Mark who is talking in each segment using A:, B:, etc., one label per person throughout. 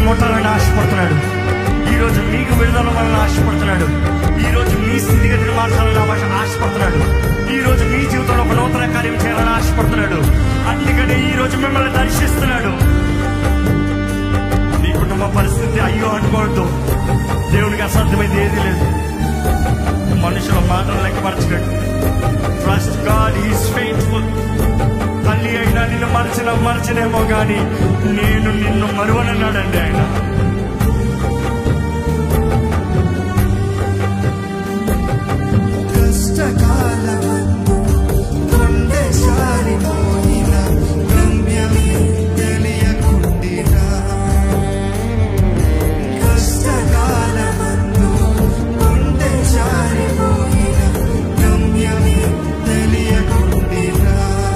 A: ముట్టాలని ఆశపడుతున్నాడు ఈ రోజు మీకు విడుదల వలన ఆశపడుతున్నాడు ఈ రోజు మీ స్థితిగతిని మార్చాలని ఆశ- ఆశపడుతున్నాడు ఈ రోజు మీ జీవితంలో ఒక నూతన కార్యం చేయాలని ఆశపడుతున్నాడు అందుకని ఈ రోజు మిమ్మల్ని దర్శిస్తున్నాడు మీ కుటుంబ పరిస్థితి అయ్యో అనుకోవద్దు దేవునికి అసాధ్యమైంది ఏది లేదు మనుషుల మాటలు లెక్కపరచగలడు ట్రస్ట్ గాడ్ ఈస్ ఫెయిత్ఫుల్ తల్లి అయినా నిన్ను మరచిన మరచనేమో గాని నేను నిన్ను మరువనన్నాడండి ఆయన
B: కష్టకాలమందు గుండె జారిపోయిన గమ్యమే తెలియకుండినా కష్టకాలమందు గుండె జారిపోయిన గమ్యమే తెలియకుండినా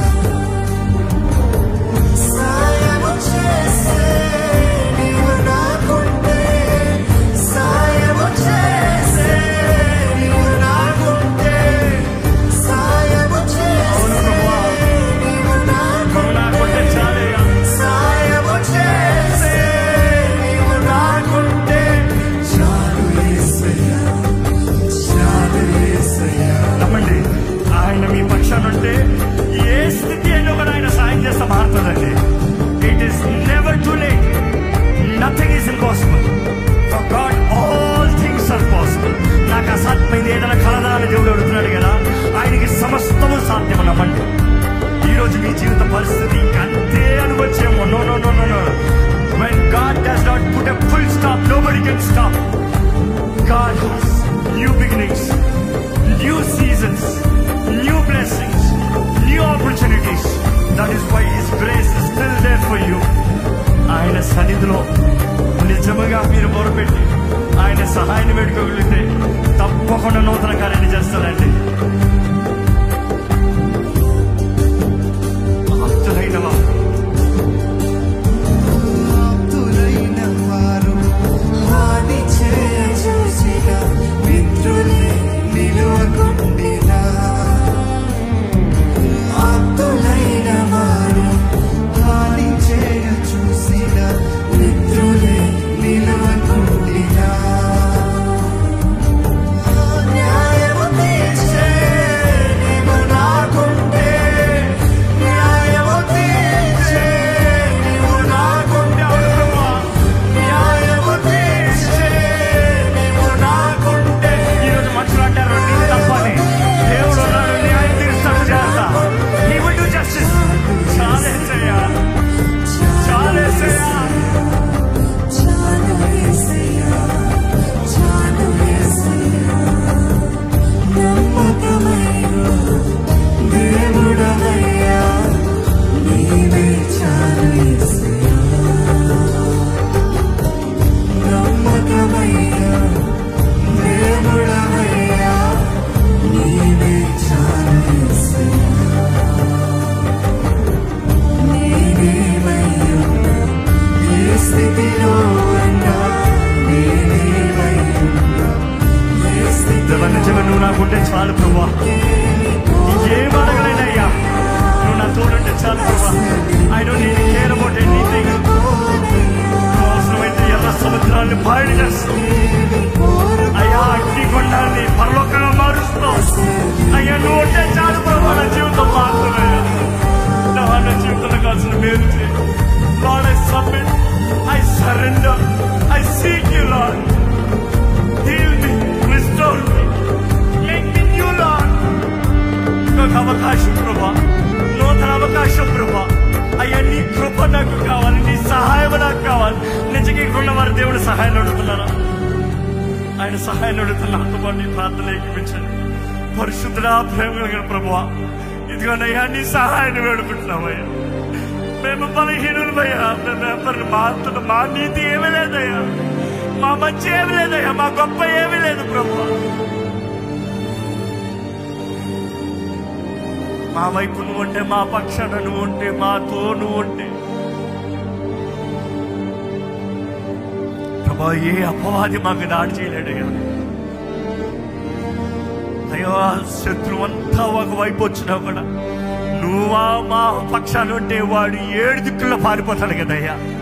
B: సాయము చేసే నీవు నాకుంటే సాయము చేసే నీవు నాకుంటే సాయము
A: అవును
B: చేసే
A: ప్రభువా.
B: నీవు నాకుంటే
A: నువ్వు నాకుంటే చాలయ్యా.
B: సాయము చేసే నీవు నాకుంటే చాలు యేసయ్యా చాలు యేసయ్యా
A: నమ్మండి ఆయన మీ పక్షాన ఉంటే ఏ స్థితి అయినా కూడా ఆయన సాయం చేస్తే మారుతుందండి it is never too late nothing is impossible for God all things are possible నాకు అసాధ్యమైంది ఏదైనా కలదా అని దేవుడు అడుగుతున్నాడు కదా ఆయనకి సమస్తము సాధ్యం నమ్మండి ఈ రోజు మీ జీవిత పరిస్థితి ఇంకంతే అనుకోవచ్చేమో no no no no no when God does not put a full stop nobody can stop God has new beginnings, new seasons, new blessings, new opportunities. That is why His grace is still there for you. ఆయన సన్నిధిలో నిజముగా మీరు మొరపెట్టి ఆయన సహాయాన్ని వేడుకోగలిగితే తప్పకుండా నూతన కార్యాన్ని చేస్తారండి ఆప్తులైన వారు
B: ఆప్తులైన వారు హాని చేయ చూసిన మిత్రులే నిలువకుండినా ఆప్తులైన వారు హాని చేయ చూసిన మిత్రులే నిలువకుండినా న్యాయము తీర్చే నీవు నాకుంటే న్యాయము తీర్చే నీవు నాకుంటే న్యాయము తీర్చే నీవు నాకుంటే
A: ఈరోజు మనుషులు అంటారు నీకు తప్పని దేవుడు ఉన్నాడు న్యాయం తీరుస్తాడు చేస్తా He will do justice. చాలేసయ్యా చాలేసయ్యా
B: చాలు యేసయ్యా చాలు యేసయ్యా నమ్మకమైన దేవుడవయ్యా నీవే చాలు యేసయ్యా నమ్మకమైన దేవుడవయ్యా నీవే చాలు యేసయ్యా నీవేమయ్యున్నా ఏ స్థితిలో ఉన్నా నేనేమయ్యున్నా ఏ
A: దేవా నిజంగా నువ్వు నాకుంటే చాలు ప్రభా ఏం అడగలేనయ్యా నువ్వు నా తోడుంటే చాలు ప్రభా I don't need care about anything అవసరమైతే ఎర్ర సముద్రాన్ని బయట చేస్తావు అయ్యా అగ్ని కొండాన్ని పరలోకంగా మారుస్తావు అయ్యా నువ్వు ఉంటే చాలు ప్రభా నా జీవితం మారుతున్నాయా నా నా జీవితంలో కావాల్సిన మేలు చేయి Lord I submit I surrender I seek you Lord heal me restore me make me new Lord ఒక అవకాశం ప్రభా నూతన అవకాశం ప్రభా అయ్యా నీ కృప నాకు కావాలి నీ సహాయం నాకు కావాలి నిజంగా ఇక్కడ ఉన్న వారి దేవుడు సహాయం అడుగుతున్నారా ఆయన సహాయం అడుగుతున్న నాతో పాటు నీ ప్రార్థన ఏకీపించండి పరిశుద్ధుడా ప్రేమ కలిగిన ప్రభువా ఇదిగోనయ్యా నీ సహాయాన్ని వేడుకుంటున్నామయ్యా మేము బలహీనులమయ్యా మేము ఎవరిని మా అంతట మా నీతి ఏమీ లేదయ్యా మా మంచి ఏమీ లేదయ్యా మా గొప్ప ఏమీ లేదు ప్రభువా మా వైపు నువ్వు ఉంటే మా పక్షాన నువ్వు ఉంటే మాతో నువ్వు ఉంటే ప్రభా ఏ అపవాది మాకు దాడి చేయలేడయ్యా అయ్యో ఆ శత్రువు అంతా ఒకవైపు వచ్చినా కూడా నువ్వా మా పక్షాన ఉంటే వాడు ఏడు దిక్కుల్లో పారిపోతాడు కదయ్యా